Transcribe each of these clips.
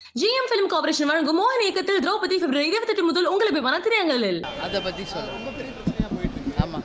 GM film corporation வழங்கும் மோகன் இயக்கத்தில் திரௌபதி பிப்ரவரி இருபத்தெட்டு முதல் உங்களை போய் வனத்திரையங்களில் அதை பற்றி சொல்ல ஆமாம்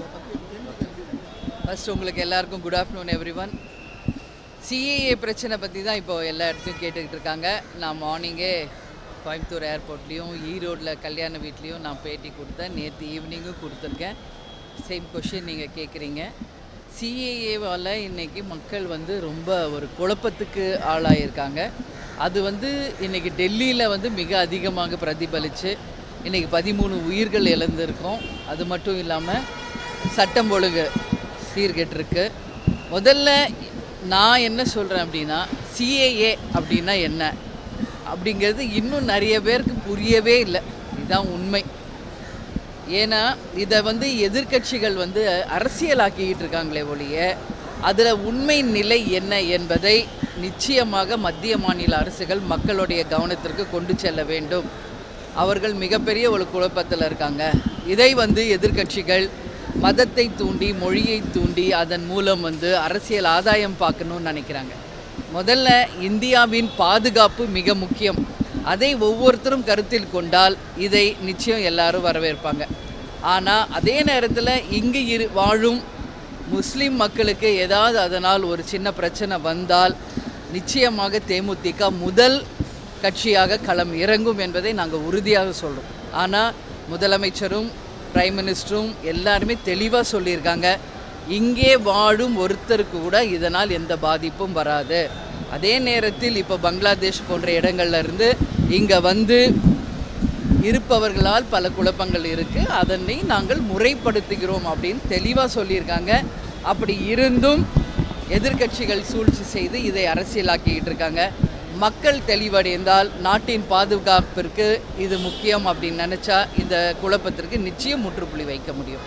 ஃபர்ஸ்ட் உங்களுக்கு எல்லாருக்கும் good afternoon everyone CAA பிரச்சனை பற்றி தான் இப்போ எல்லா இடத்தையும் கேட்டுக்கிட்டு இருக்காங்க நான் மார்னிங்கே கோயம்புத்தூர் ஏர்போர்ட்லேயும் ஈரோட்டில் கல்யாண வீட்லேயும் நான் பேட்டி கொடுத்தேன் நேற்று ஈவினிங்கும் கொடுத்துருக்கேன் சேம் கொஷின் நீங்கள் கேட்குறீங்க சிஏஏவால் இன்றைக்கி மக்கள் வந்து ரொம்ப ஒரு குழப்பத்துக்கு ஆளாயிருக்காங்க அது வந்து இன்றைக்கி டெல்லியில் வந்து மிக அதிகமாக பிரதிபலித்து இன்றைக்கி பதிமூணு உயிர்கள் இழந்திருக்கோம் அது மட்டும் இல்லாமல் சட்டம் ஒழுங்கு சீர்கெட்டிருக்கு முதல்ல நான் என்ன சொல்கிறேன் அப்படின்னா சிஏஏ அப்படின்னா என்ன அப்படிங்கிறது இன்னும் நிறைய பேருக்கு புரியவே இல்லை இதுதான் உண்மை ஏன்னா இதை வந்து எதிர்க்கட்சிகள் வந்து அரசியலாக்கிக்கிட்டு இருக்காங்களே ஒழிய அதில் உண்மை நிலை என்ன என்பதை நிச்சயமாக மத்திய மாநில அரசுகள் மக்களுடைய கவனத்திற்கு கொண்டு செல்ல வேண்டும் அவர்கள் மிகப்பெரிய ஒரு குழப்பத்தில் இருக்காங்க இதை வந்து எதிர்க்கட்சிகள் மதத்தை தூண்டி மொழியை தூண்டி அதன் மூலம் வந்து அரசியல் ஆதாயம் பார்க்கணும்னு நினைக்கிறாங்க முதல்ல இந்தியாவின் பாதுகாப்பு மிக முக்கியம் அதை ஒவ்வொருத்தரும் கருத்தில் கொண்டால் இதை நிச்சயம் எல்லாரும் வரவேற்பாங்க ஆனால் அதே நேரத்தில் இங்கு இரு வாழும் முஸ்லீம் மக்களுக்கு ஏதாவது அதனால் ஒரு சின்ன பிரச்சனை வந்தால் நிச்சயமாக தேமுதிக முதல் கட்சியாக களம் இறங்கும் என்பதை நாங்கள் உறுதியாக சொல்கிறோம் ஆனால் முதலமைச்சரும் பிரைம் மினிஸ்டரும் எல்லாருமே தெளிவாக சொல்லியிருக்காங்க இங்கே வாழும் ஒருத்தருக்கு கூட இதனால் எந்த பாதிப்பும் வராது அதே நேரத்தில் இப்போ பங்களாதேஷ் போன்ற இடங்கள்ல இருந்து இங்கே வந்து இருப்பவர்களால் பல குழப்பங்கள் இருக்குது அதனை நாங்கள் முறைப்படுத்துகிறோம் அப்படின்னு தெளிவாக சொல்லியிருக்காங்க அப்படி இருந்தும் எதிர்க்கட்சிகள் சூழ்ச்சி செய்து இதை அரசியலாக்கிக்கிட்டு இருக்காங்க மக்கள் தெளிவடைந்தால் நாட்டின் பாதுகாப்பிற்கு இது முக்கியம் அப்படின்னு நினச்சா இந்த குழப்பத்திற்கு நிச்சயம் முற்றுப்புள்ளி வைக்க முடியும்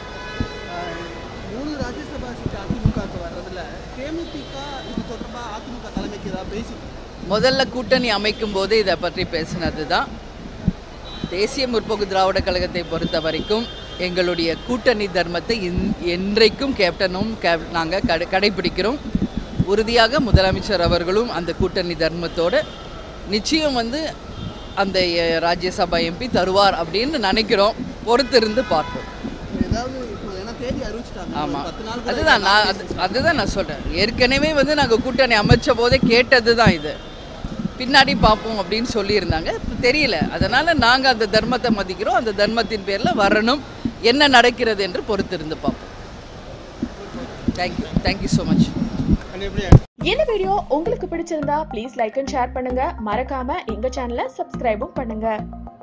மூணு ராஜ்யசபா சீட் அதிமுகவுக்கு வர்றதுல தேமுதிக இது தொடர்பாக அதிமுக தலைமைக்கு ஏதாவது பேசி முதல்ல கூட்டணி அமைக்கும் போது இதை பற்றி பேசினது தான் தேசிய முற்போக்கு திராவிட கழகத்தை பொறுத்த வரைக்கும் எங்களுடைய கூட்டணி தர்மத்தை இன் என்றைக்கும் கேப்டனும் கேப் நாங்கள் கடை கடைபிடிக்கிறோம் உறுதியாக முதலமைச்சர் அவர்களும் அந்த கூட்டணி தர்மத்தோடு நிச்சயம் வந்து அந்த அஹ், ராஜ்யசபா எம்பி தருவார் அப்படின்னு நினைக்கிறோம் பொறுத்திருந்து பார்ப்போம் ஏதாவது இப்போ ஏன்னா தேதி அறிவிச்சிட்டாங்க ஒரு ஆமாம் பத்து நாள் கூட அதுதான் நான் அது அதுதான் நான் சொல்கிறேன் ஏற்கனவே வந்து நாங்கள் கூட்டணி அமைச்ச போதே கேட்டது தான் இது பின்னாடி பார்ப்போம் அப்படின்னு சொல்லியிருந்தாங்க இப்ப தெரியல அதனால் நாங்கள் அந்த தர்மத்தை மதிக்கிறோம் அந்த தர்மத்தின் பேரில் வரணும் என்ன நடக்கிறது என்று பொறுத்திருந்து பார்ப்போம் தேங்க்யூ தேங்க்யூ ஸோ மச் இந்த வீடியோ உங்களுக்கு பிடிச்சிருந்தா ப்ளீஸ் லைக் அண்ட் ஷேர் பண்ணுங்க மறக்காம எங்க சேனலை சப்ஸ்கிரைபும் பண்ணுங்க